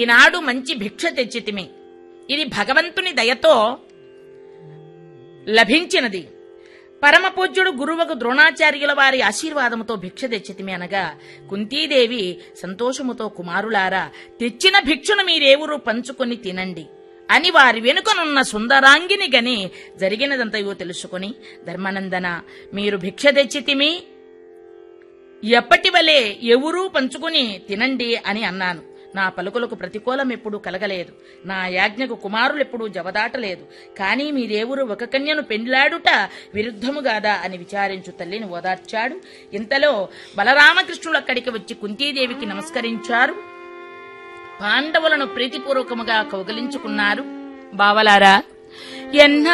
ఈనాడు మంచి భిక్ష తెచ్చితిమి ఇది భగవంతుని దయతో లభించినది పరమ పూజ్యుడు గురువకు ద్రోణాచార్యుల వారి ఆశీర్వాదముతో భిక్ష తెచ్చితిమి అనగా కుంతీదేవి సంతోషముతో కుమారులారా తెచ్చిన భిక్షను మీరేవురు పంచుకొని తినండి అని వారి వెనుకనున్న సుందరాంగిని గని జరిగినదంతయో తెలుసుకుని ధర్మానందన మీరు భిక్ష తెచ్చితిమి ఎప్పటి వలె ఎవరూ పంచుకుని తినండి అని అన్నాను నా పలుకులకు ప్రతికూలం ఎప్పుడూ కలగలేదు నా యాజ్ఞకు కుమారులెప్పుడూ జవదాటలేదు కానీ మీరేవురు ఒక కన్యను పెండ్లాడుట విరుద్ధముగాదా అని విచారించు తల్లిని ఓదార్చాడు ఇంతలో బలరామకృష్ణులు అక్కడికి వచ్చి కుంతీదేవికి నమస్కరించారు పాండవులను ప్రీతిపూర్వకముగా కౌగలించుకున్నారు బావలారా ఎన్న